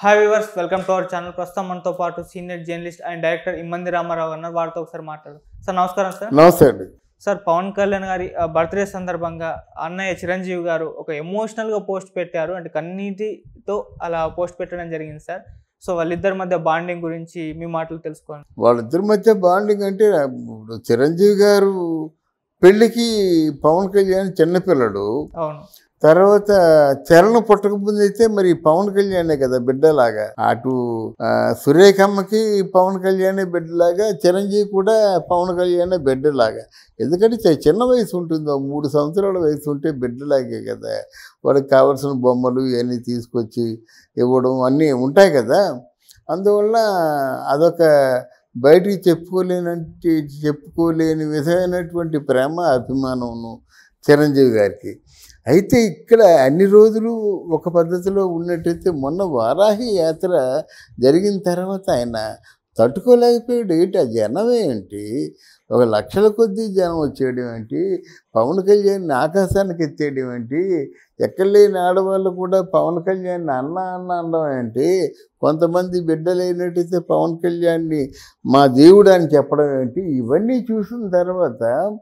hi viewers welcome to our channel ప్రస్తుతం మనతో పాటు senior journalist and director Immandi Ramarao అన్నారు వారితో ఒకసారి మాట్లాడు సార్ నమస్కారం సార్ నమస్తే అండి సార్ పవన్ కళ్యాణ్ గారి బర్త్డే సందర్భంగా అన్నయ్య చిరంజీవి గారు ఒక ఎమోషనల్గా పోస్ట్ పెట్టారు అంటే కన్నీటితో అలా పోస్ట్ పెట్టడం జరిగింది సార్ సో వాళ్ళిద్దరి మధ్య బాండింగ్ గురించి మీ మాటలు తెలుసుకోండి వాళ్ళిద్దరి మధ్య బాండింగ్ అంటే ఇప్పుడు చిరంజీవి గారు పెళ్ళికి పవన్ కళ్యాణ్ చిన్నపిల్లడు అవును తర్వాత చరణ్ పుట్టకముందు అయితే మరి పవన్ కళ్యాణే కదా బిడ్డలాగా అటు ఆ, సురేఖమ్మకి పవన్ కళ్యాణే బిడ్డలాగా చిరంజీవి కూడా పవన్ కళ్యాణే బిడ్డలాగా ఎందుకంటే చి- చిన్న వయసు ఉంటుంది ఓ మూడు సంవత్సరాల వయసు ఉంటే బిడ్డలాగే కదా వాడికి కావాల్సిన బొమ్మలు ఇవన్నీ తీసుకొచ్చి ఇవ్వడం అన్నీ ఉంటాయి కదా అందువల్ల అదొక బయటికి చెప్పుకోలేనంటి చెప్పుకోలేని విధమైనటువంటి ప్రేమ అభిమానమును చిరంజీవి గారికి అయితే ఇక్కడ అన్ని రోజులు ఒక పద్ధతిలో ఉన్నట్టయితే మొన్న వారాహి యాత్ర జరిగిన తర్వాత ఆయన తట్టుకోలేకపోయాడు ఏంటి ఆ జనం ఏంటి ఒక లక్షల కొద్దీ జనం వచ్చేయడం ఏంటి పవన్ కళ్యాణ్ ఆకాశానికి ఎత్తేయడం ఏంటి ఎక్కడ లేని ఆడవాళ్ళు కూడా పవన్ కళ్యాణ్ అన్న అన్న అనడం ఏంటి కొంతమంది బిడ్డలైనట్టయితే పవన్ కళ్యాణ్ని మా దేవుడు అని చెప్పడం ఏంటి ఇవన్నీ చూసిన తర్వాత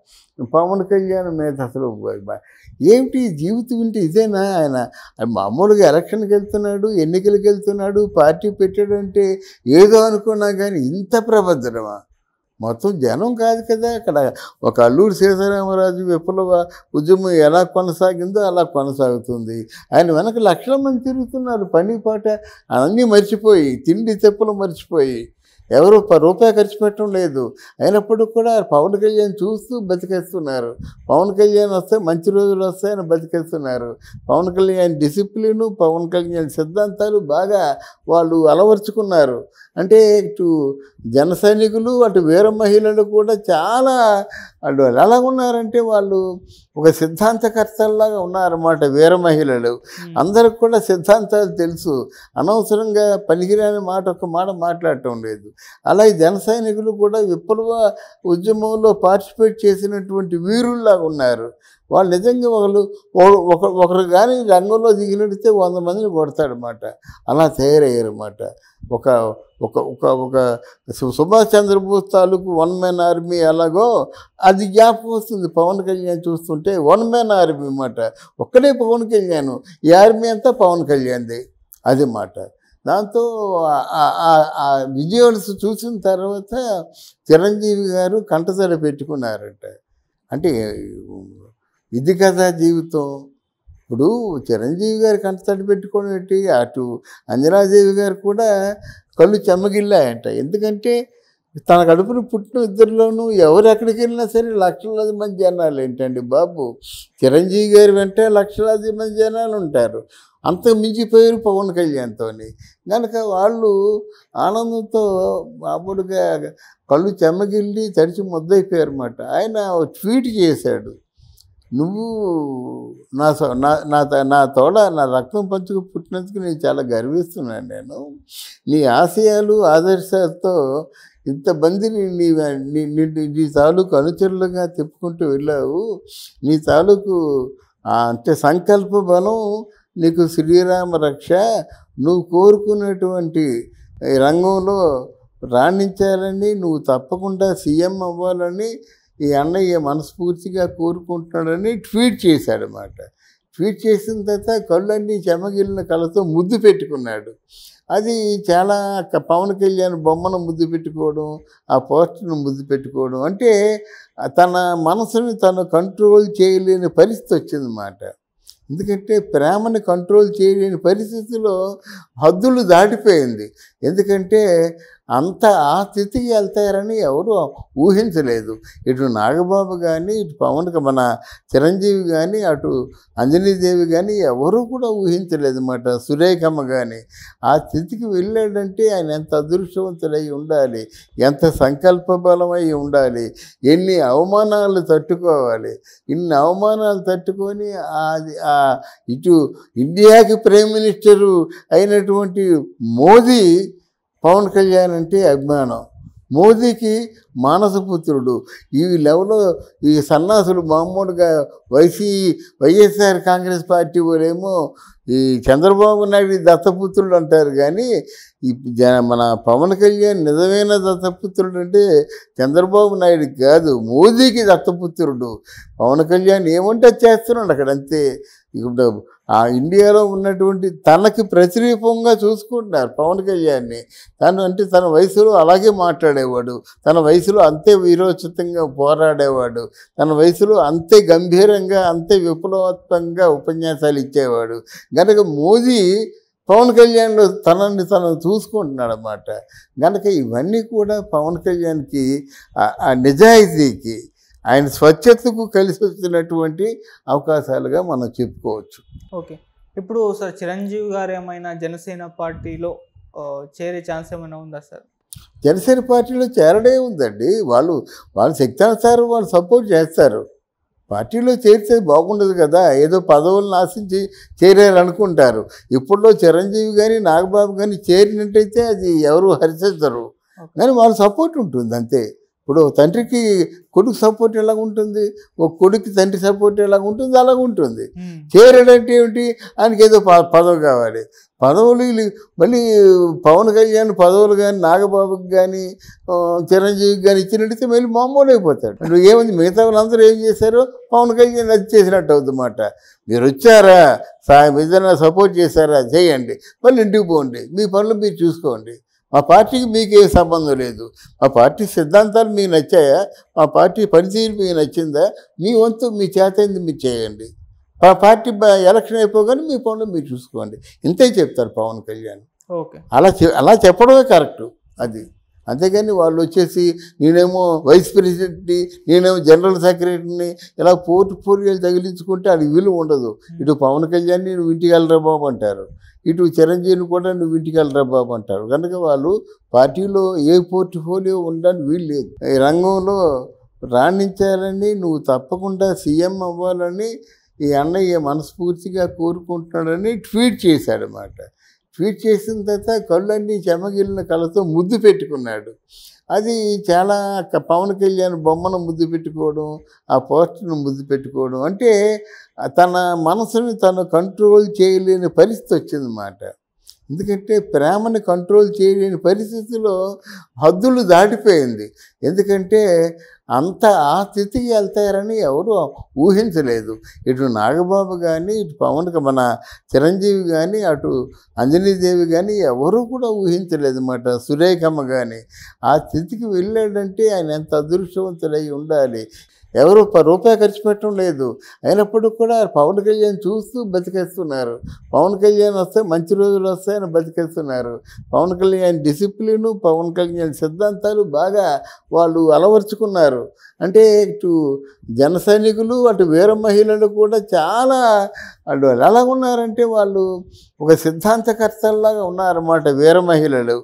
పవన్ కళ్యాణ్ మీద అసలు బ- ఏమిటి ఈ జీవితం అంటే ఇదేనా ఆయన మామూలుగా ఎలక్షన్కి వెళ్తున్నాడు ఎన్నికలకు వెళ్తున్నాడు పార్టీ పెట్టాడంటే ఏదో అనుకున్నా కానీ ఇంత ప్రబద్ధమా మొత్తం జనం కాదు కదా అక్కడ ఒక అల్లూరు సీతారామరాజు విప్లవ ఉద్యమం ఎలా కొనసాగిందో అలా కొనసాగుతుంది ఆయన వెనక లక్షల మంది తిరుగుతున్నారు పని పాట అన్నీ మర్చిపోయి తిండి తెప్పులు మర్చిపోయి ఎవరు ప రూపాయి ఖర్చు పెట్టడం లేదు అయినప్పుడు కూడా పవన్ కళ్యాణ్ చూస్తూ బతికేస్తున్నారు పవన్ కళ్యాణ్ వస్తే మంచి రోజులు వస్తాయని బతికేస్తున్నారు పవన్ కళ్యాణ్ డిసిప్లిను పవన్ కళ్యాణ్ సిద్ధాంతాలు బాగా వాళ్ళు అలవర్చుకున్నారు అంటే ఇటు జన సైనికులు అటు వీర మహిళలు కూడా చాలా వాళ్ళు ఎలా ఉన్నారంటే వాళ్ళు ఒక సిద్ధాంతకర్తల్లాగా ఉన్నారన్నమాట వీర మహిళలు అందరికి కూడా సిద్ధాంతాలు తెలుసు అనవసరంగా పనికిరాని మాట ఒక మాట మాట్లాడటం లేదు అలాగే జన సైనికులు కూడా విప్లవ ఉద్యమంలో పార్టిసిపేట్ చేసినటువంటి వీరుల్లాగా ఉన్నారు వాళ్ళు నిజంగా ఒకరు ఒక ఒకరు కానీ రంగంలో దిగినడితే వంద మందిని కొడతాడనమాట అలా తయారయ్యారన్నమాట ఒక ఒక ఒక ఒక సు- సుభాష్ చంద్రబోస్ తాలూకు వన్ మ్యాన్ ఆర్మీ ఎలాగో అది జ్ఞాపకం వస్తుంది పవన్ కళ్యాణ్ చూస్తుంటే వన్ మ్యాన్ ఆర్మీ అన్నమాట ఒక్కడే పవన్ కళ్యాణ్ ఈ ఆర్మీ అంతా పవన్ కళ్యాణ్ది అది మాట దాంతో ఆ- ఆ- ఆ- ఆ విజువల్స్ చూసిన తర్వాత చిరంజీవి గారు కంటతడి పెట్టుకున్నారట అంటే ఇది కదా జీవితం ఇప్పుడు చిరంజీవి గారు కంటతడి పెట్టుకోవడం ఏంటి అటు అంజనాదేవి గారు కూడా కళ్ళు చెమ్మగిల్లాయంట ఎందుకంటే తన కడుపున పుట్టిన ఇద్దరిలోనూ ఎవరు ఎక్కడికి వెళ్ళినా సరే లక్షలాది మంది జనాలు ఏంటండి బాబు చిరంజీవి గారి వెంట లక్షలాది మంది జనాలు ఉంటారు అంత మించిపోయారు పవన్ కళ్యాణ్తో కనుక వాళ్ళు ఆనందంతో మామూలుగా కళ్ళు చెమ్మగిల్లి తడిచి ముద్దయిపోయారు అన్నమాట ఆయన ఓ ట్వీట్ చేశాడు నువ్వు నా సో- నా నా త- నా తోడ నా రక్తం పంచుకు పుట్టినందుకు నేను చాలా గర్విస్తున్నాను నేను నీ ఆశయాలు ఆదర్శాలతో ఇంతమందిని నీ నీ నీ- నీ తాలూకు అనుచరులుగా తిప్పుకుంటూ వెళ్ళావు నీ తాలూకు ఆ, అంటే సంకల్ప బలం నీకు శ్రీరామ రక్ష నువ్వు కోరుకున్నటువంటి ఈ రంగంలో రాణించాలని నువ్వు తప్పకుండా సీఎం అవ్వాలని ఈ అన్నయ్య మనస్ఫూర్తిగా కోరుకుంటున్నాడని ట్వీట్ చేశాడనమాట ట్వీట్ చేసిన తర్వాత కళ్ళన్నీ చెమగిలిన కళ్ళతో ముద్దు పెట్టుకున్నాడు అది చాలా క- పవన్ కళ్యాణ్ బొమ్మను ముద్దు పెట్టుకోవడం ఆ పోస్టర్ను ముద్దు పెట్టుకోవడం అంటే ఆ తన మనసుని తను కంట్రోల్ చేయలేని పరిస్థితి వచ్చిందన్నమాట ఎందుకంటే ప్రేమని కంట్రోల్ చేయలేని పరిస్థితిలో హద్దులు దాటిపోయింది ఎందుకంటే అంత ఆ స్థితికి వెళ్తారని ఎవరు ఊహించలేదు ఇటు నాగబాబు కానీ ఇటు పవన్ క- మన చిరంజీవి కానీ అటు అంజనీదేవి కానీ ఎవరు కూడా ఊహించలేదు అన్నమాట సురేఖమ్మ కానీ ఆ స్థితికి వెళ్ళాడంటే ఆయన ఎంత అదృష్టవంతుడై ఉండాలి ఎంత సంకల్ప బలమై ఉండాలి ఎన్ని అవమానాలు తట్టుకోవాలి ఇన్ని అవమానాలు తట్టుకొని అది ఆ ఇటు ఇండియాకి ప్రైమ్ మినిస్టరు అయినటువంటి మోదీ పవన్ కళ్యాణ్ అంటే అభిమానం మోదీకి మానసపుత్రుడు ఈ లెవెల్లో ఈ సన్నాసులు మామూలుగా వైసీ వైఎస్ఆర్ కాంగ్రెస్ పార్టీ వాళ్ళేమో ఈ చంద్రబాబు నాయుడు దత్తపుత్రుడు అంటారు కానీ ఈ జన మన పవన్ కళ్యాణ్ నిజమైన దత్తపుత్రుడు అంటే చంద్రబాబు నాయుడు కాదు మోదీకి దత్తపుత్రుడు పవన్ కళ్యాణ్ ఏమంటే అది చేస్తున్నాడు అక్కడ అంతే ఇప్పుడు ఆ ఇండియాలో ఉన్నటువంటి తనకి ప్రతిరూపంగా చూసుకుంటున్నారు పవన్ కళ్యాణ్ని తను అంటే తన వయసులో అలాగే మాట్లాడేవాడు తన వయసులో అంతే వీరోచితంగా పోరాడేవాడు తన వయసులో అంతే గంభీరంగా అంతే విప్లవాత్మకంగా ఉపన్యాసాలు ఇచ్చేవాడు కనుక మోదీ పవన్ కళ్యాణ్లో తనని తను చూసుకుంటున్నాడు అన్నమాట కనుక ఇవన్నీ కూడా పవన్ కళ్యాణ్కి ఆ- ఆ నిజాయితీకి ఆయన స్వచ్ఛతకు కలిసి వచ్చినటువంటి అవకాశాలుగా మనం చెప్పుకోవచ్చు ఓకే ఇప్పుడు సార్ చిరంజీవి గారు ఏమైనా జనసేన పార్టీలో ఆ, చేరే ఛాన్స్ ఏమైనా ఉందా సార్ జనసేన పార్టీలో చేరడే ఉందండి వాళ్ళు వాళ్ళు శక్తానుసారం వాళ్ళు సపోర్ట్ చేస్తారు పార్టీలో చేరితే బాగుండదు కదా ఏదో పదవులను ఆశించి చేరారనుకుంటారు ఇప్పుడులో చిరంజీవి కానీ నాగబాబు కానీ చేరినట్టయితే అది ఎవరు హర్షించరు కానీ వాళ్ళ సపోర్ట్ ఉంటుంది అంతే ఇప్పుడు తండ్రికి కొడుకు సపోర్ట్ ఎలా ఉంటుంది ఒక కొడుకు తండ్రి సపోర్ట్ ఎలా ఉంటుంది అలాగ ఉంటుంది ఉమ్, చేరడంటే ఏమిటి ఆయనకి ఏదో ప- పదవి కావాలి పదవులు వీళ్ళు మళ్ళీ పవన్ కళ్యాణ్ పదవులు కానీ నాగబాబుకి కానీ ఆ, చిరంజీవికి కానీ ఇచ్చినట్టయితే మళ్ళీ మామూలు అయిపోతాడు అంటే ఏముంది మిగతా వాళ్ళందరూ ఏం చేశారో పవన్ కళ్యాణ్ అది చేసినట్టు అవుతుందన్నమాట మీరు వచ్చారా సాయం ఏదైనా సపోర్ట్ చేశారా చేయండి మళ్ళీ ఇంటికి పోండి మీ పనులు మీరు చూసుకోండి మా పార్టీకి మీకు ఏ సంబంధం లేదు మా పార్టీ సిద్ధాంతాలు మీకు నచ్చాయా మా పార్టీ పనితీరు మీకు నచ్చిందా మీ వంతు మీ చేతైంది మీరు చేయండి మా పార్టీ బ- ఎలక్షన్ అయిపోగానే మీ పనులు మీరు చూసుకోండి ఇంతే చెప్తారు పవన్ కళ్యాణ్ ఓకే అలా చె- అలా చెప్పడమే కరెక్ట్ అది అంతేగాని వాళ్ళు వచ్చేసి నేనేమో వైస్ ప్రెసిడెంట్ని నేనేమో జనరల్ సెక్రటరీని ఇలా పోర్ట్ఫోలియోలు తగిలించుకుంటే అది విలువ ఉండదు ఇటు పవన్ కళ్యాణ్ నువ్వు ఇంటికి వెళ్ళరా బాబు అంటారు ఇటు చిరంజీవిని కూడా నువ్వు ఇంటికి వెళ్ళరా బాబు అంటారు కనుక వాళ్ళు పార్టీలో ఏ పోర్ట్ఫోలియో ఉండడానికి వీలు లేదు ఈ రంగంలో రాణించాలని నువ్వు తప్పకుండా సీఎం అవ్వాలని ఈ అన్నయ్య మనస్ఫూర్తిగా కోరుకుంటున్నాడని ట్వీట్ చేశాడనమాట ట్వీట్ చేసిన తర్వాత కళ్ళన్నీ చెమగిలిన కళ్ళతో ముద్దు పెట్టుకున్నాడు అది చాలా క- పవన్ కళ్యాణ్ బొమ్మను ముద్దు పెట్టుకోవడం ఆ పోస్టర్ను ముద్దు పెట్టుకోవడం అంటే ఆ తన మనసుని తను కంట్రోల్ చేయలేని పరిస్థితి వచ్చిందన్నమాట ఎందుకంటే ప్రేమని కంట్రోల్ చేయలేని పరిస్థితిలో హద్దులు దాటిపోయింది ఎందుకంటే అంత ఆ స్థితికి వెళ్తారని ఎవరు ఊహించలేదు ఇటు నాగబాబు కానీ ఇటు పవన్ క- మన చిరంజీవి కానీ అటు అంజనీదేవి కానీ ఎవరు కూడా ఊహించలేదు అన్నమాట సురేఖమ్మ కానీ ఆ స్థితికి వెళ్ళాడంటే ఆయన ఎంత అదృష్టవంతుడై ఉండాలి ఎవరు ప- రూపాయి ఖర్చు పెట్టడం లేదు అయినప్పుడు కూడా పవన్ కళ్యాణ్ చూస్తూ బతికేస్తున్నారు పవన్ కళ్యాణ్ వస్తే మంచి రోజులు వస్తాయని బతికేస్తున్నారు పవన్ కళ్యాణ్ డిసిప్లిను పవన్ కళ్యాణ్ సిద్ధాంతాలు బాగా వాళ్ళు అలవర్చుకున్నారు అంటే ఇటు జన సైనికులు అటు వీర మహిళలు కూడా చాలా వాళ్ళు ఎలా ఉన్నారంటే వాళ్ళు ఒక సిద్ధాంతకర్తల్లాగా ఉన్నారన్నమాట వీర మహిళలు